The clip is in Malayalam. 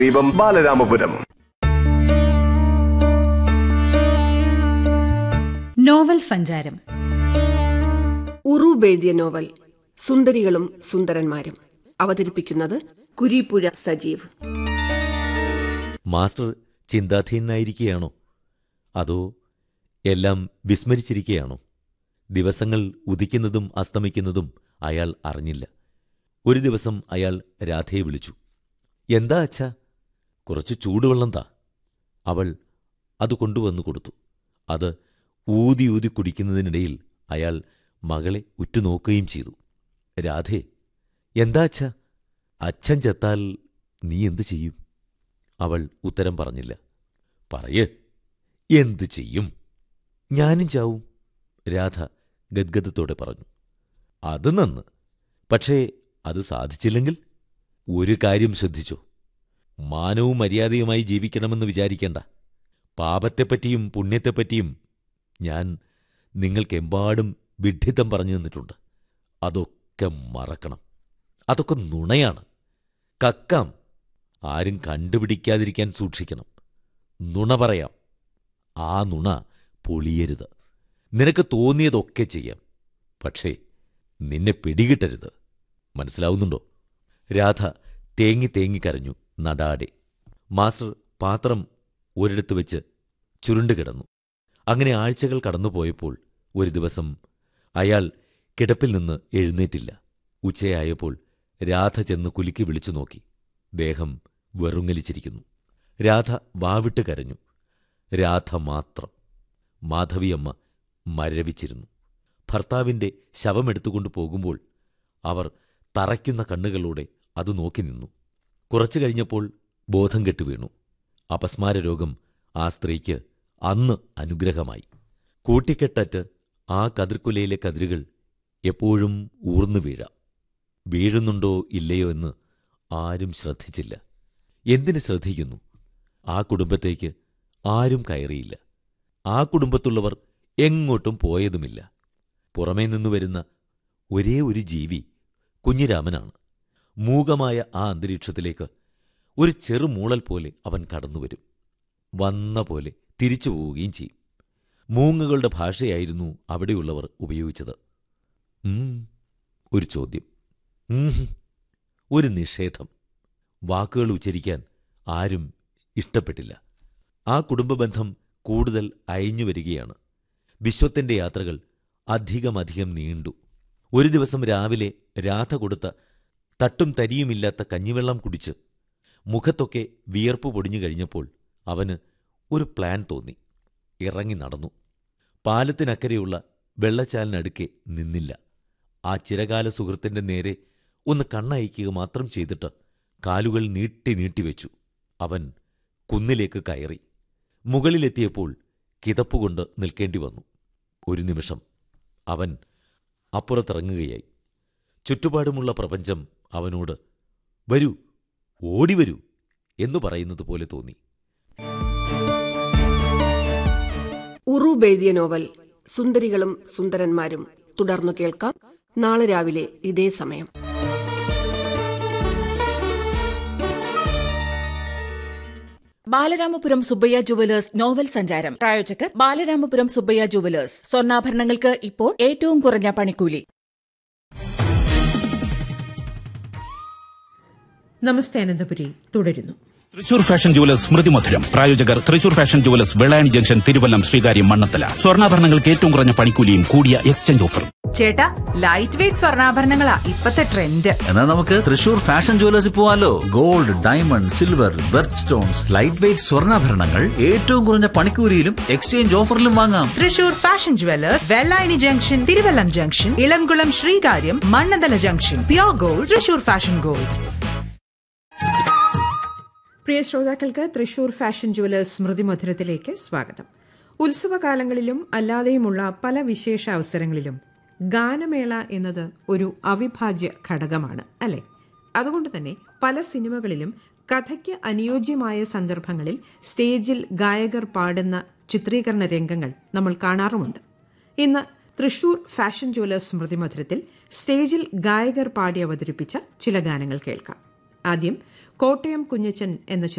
ദീപം ബാലരാമപുരം നോവൽ സഞ്ചാരം ഉറൂബ് എഴുതിയ നോവൽ സുന്ദരികളും സുന്ദരന്മാരും അവതരിപ്പിക്കുന്നത് കുരീപ്പുഴ സജീവ് മാസ്റ്റർ ചിന്താധീനായിരിക്കുകയാണോ അതോ എല്ലാം വിസ്മരിച്ചിരിക്കുകയാണോ ദിവസങ്ങൾ ഉദിക്കുന്നതും അസ്തമിക്കുന്നതും അയാൾ അറിഞ്ഞില്ല ഒരു ദിവസം അയാൾ രാധയെ വിളിച്ചു എന്താ അച്ഛാ കുറച്ച് ചൂടുവെള്ളം താ അവൾ അത് കൊണ്ടുവന്നു കൊടുത്തു അത് ഊതി ഊതി കുടിക്കുന്നതിനിടയിൽ അയാൾ മകളെ ഉറ്റുനോക്കുകയും ചെയ്തു രാധേ എന്താ അച്ഛാ അച്ഛൻ ചത്താൽ നീ എന്തു ചെയ്യും അവൾ ഉത്തരം പറഞ്ഞില്ല പറയ് എന്തു ചെയ്യും ഞാനും ചാവും രാധ ഗദ്ഗദത്തോടെ പറഞ്ഞു അത് നന്ന് പക്ഷേ അത് സാധിച്ചില്ലെങ്കിൽ ഒരു കാര്യം ശ്രദ്ധിച്ചോ മാനവും മര്യാദയുമായി ജീവിക്കണമെന്ന് വിചാരിക്കേണ്ട പാപത്തെപ്പറ്റിയും പുണ്യത്തെപ്പറ്റിയും ഞാൻ നിങ്ങൾക്കെമ്പാടും വിഡ്ഢിത്തം പറഞ്ഞു തന്നിട്ടുണ്ട് അതൊക്കെ മറക്കണം അതൊക്കെ നുണയാണ് കക്കാം ആരും കണ്ടുപിടിക്കാതിരിക്കാൻ സൂക്ഷിക്കണം നുണ പറയാം ആ നുണ പൊളിയരുത് നിനക്ക് തോന്നിയതൊക്കെ ചെയ്യാം പക്ഷേ നിന്നെ പിടികിട്ടരുത് മനസ്സിലാവുന്നുണ്ടോ രാധ തേങ്ങി തേങ്ങി കരഞ്ഞു നടാടെ മാസ്റ്റർ പാത്രം ഒരിടത്ത് വെച്ച് ചുരുണ്ടുകിടന്നു അങ്ങനെ ആഴ്ചകൾ കടന്നുപോയപ്പോൾ ഒരു ദിവസം അയാൾ കിടപ്പിൽ നിന്ന് എഴുന്നേറ്റില്ല ഉച്ചയായപ്പോൾ രാധ ചെന്ന് കുലുക്കി വിളിച്ചു നോക്കി ദേഹം വെറുങ്ങലിച്ചിരിക്കുന്നു രാധ വാവിട്ട് കരഞ്ഞു രാധ മാത്രം മാധവിയമ്മ മരവിച്ചിരുന്നു ഭർത്താവിന്റെ ശവമെടുത്തുകൊണ്ടു പോകുമ്പോൾ അവർ തറയ്ക്കുന്ന കണ്ണുകളോടെ അത് നോക്കി നിന്നു കുറച്ചു കഴിഞ്ഞപ്പോൾ ബോധം കെട്ടു വീണു അപസ്മാര രോഗം ആ സ്ത്രീക്ക് അന്ന് അനുഗ്രഹമായി കൂട്ടിക്കെട്ടറ്റ് ആ കതിർക്കുലയിലെ കതിരുകൾ എപ്പോഴും ഊർന്നു വീഴാം വീഴുന്നുണ്ടോ ഇല്ലയോ എന്ന് ആരും ശ്രദ്ധിച്ചില്ല എന്തിന് ശ്രദ്ധിക്കുന്നു ആ കുടുംബത്തേക്ക് ആരും കയറിയില്ല ആ കുടുംബത്തുള്ളവർ എങ്ങോട്ടും പോയതുമില്ല പുറമേ നിന്ന് വരുന്ന ഒരേ ഒരു ജീവി കുഞ്ഞിരാമനാണ് മൂകമായ ആ അന്തരീക്ഷത്തിലേക്ക് ഒരു ചെറുമൂളൽ പോലെ അവൻ കടന്നുവരും വന്ന പോലെ തിരിച്ചു പോവുകയും ചെയ്യും മൂങ്ങകളുടെ ഭാഷയായിരുന്നു അവിടെയുള്ളവർ ഉപയോഗിച്ചത് ഉം, ഒരു ചോദ്യം ഉം, ഒരു നിഷേധം വാക്കുകൾ ഉച്ചരിക്കാൻ ആരും ഇഷ്ടപ്പെട്ടില്ല ആ കുടുംബബന്ധം കൂടുതൽ അയഞ്ഞു വരികയാണ് വിശ്വത്തിന്റെ യാത്രകൾ അധികമധികം നീണ്ടു ഒരു ദിവസം രാവിലെ രാധ കൊടുത്ത തട്ടും തരിയുമില്ലാത്ത കഞ്ഞിവെള്ളം കുടിച്ച് മുഖത്തൊക്കെ വിയർപ്പ് പൊടിഞ്ഞു കഴിഞ്ഞപ്പോൾ അവന് ഒരു പ്ലാൻ തോന്നി ഇറങ്ങി നടന്നു പാലത്തിനക്കരെയുള്ള വെള്ളച്ചാലിനടുക്കെ നിന്നില്ല ആ ചിരകാല സുഹൃത്തിന്റെ നേരെ ഒന്ന് കണ്ണയക്കുക മാത്രം ചെയ്തിട്ട് കാലുകൾ നീട്ടി നീട്ടിവെച്ചു അവൻ കുന്നിലേക്ക് കയറി മുകളിലെത്തിയപ്പോൾ കിതപ്പുകൊണ്ട് നിൽക്കേണ്ടി വന്നു ഒരു നിമിഷം അവൻ അപ്പുറത്തിറങ്ങുകയായി ചുറ്റുപാടുമുള്ള പ്രപഞ്ചം അവനോട് വരൂ ഓടിവരൂ എന്നു പറയുന്നത് പോലെ തോന്നി ഉറൂബ് എഴുതിയ നോവൽ സുന്ദരികളും സുന്ദരന്മാരും തുടർന്നു കേൾക്കാം നാളെ രാവിലെ ഇതേ സമയം ബാലരാമപുരം സുബ്ബയ്യ ജുവലേഴ്സ് നോവൽ സഞ്ചാരം പ്രായോജകർ ബാലരാമപുരം സുബ്ബയ്യ ജുവലേഴ്സ് സ്വർണ്ണാഭരണങ്ങൾക്ക് ഇപ്പോൾ ഏറ്റവും കുറഞ്ഞ പണിക്കൂലി നമസ്തേ അനന്തപുരി തുടരുന്നു തൃശൂർ ഫാഷൻ ജുവലേഴ്സ് സ്മൃതി മധുരം പ്രായോജകർ Thrissur fashion jewellers Vellayani junction Thiruvallam Sreekaryam Mannanthala സ്വർണ്ണാഭരണങ്ങൾക്ക് ഏറ്റവും കുറഞ്ഞ പണിക്കൂലിയും കൂടിയ എക്സ്ചേഞ്ച് ഓഫറും ചേട്ടാ ലൈറ്റ് വെയിറ്റ് സ്വർണ്ണാഭരണങ്ങളാ ഇപ്പത്തെ ട്രെൻഡ് എന്നാൽ നമുക്ക് തൃശൂർ ഫാഷൻ ജുവലേഴ്സിൽ പോവാലോ gold diamond silver birth stones light weight സ്വർണ്ണാഭരണങ്ങൾ ഏറ്റവും കുറഞ്ഞ പണിക്കൂലിയിലും എക്സ്ചേഞ്ച് ഓഫറിലും വാങ്ങാം Thrissur fashion jewellers Vellayani junction Thiruvallam junction Elamkulam Sreekaryam Mannanthala junction pure gold Thrissur fashion gold പ്രിയ ശ്രോതാക്കൾക്ക് തൃശൂർ ഫാഷൻ ജുവലേഴ്സ് സ്മൃതി മധുരത്തിലേക്ക് സ്വാഗതം ഉത്സവകാലങ്ങളിലും അല്ലാതെയുമുള്ള പല വിശേഷ അവസരങ്ങളിലും ഗാനമേള എന്നത് ഒരു അവിഭാജ്യ ഘടകമാണ് അല്ലെ അതുകൊണ്ട് തന്നെ പല സിനിമകളിലും കഥയ്ക്ക് അനുയോജ്യമായ സന്ദർഭങ്ങളിൽ സ്റ്റേജിൽ ഗായകർ പാടുന്ന ചിത്രീകരണ രംഗങ്ങൾ നമ്മൾ കാണാറുമുണ്ട് ഇന്ന് തൃശൂർ ഫാഷൻ ജുവലേഴ്സ് സ്മൃതി മധുരത്തിൽ സ്റ്റേജിൽ ഗായകർ പാടി അവതരിപ്പിച്ച ചില ഗാനങ്ങൾ കേൾക്കാം ആദ്യം കോട്ടയം കുഞ്ഞച്ചൻ എന്ന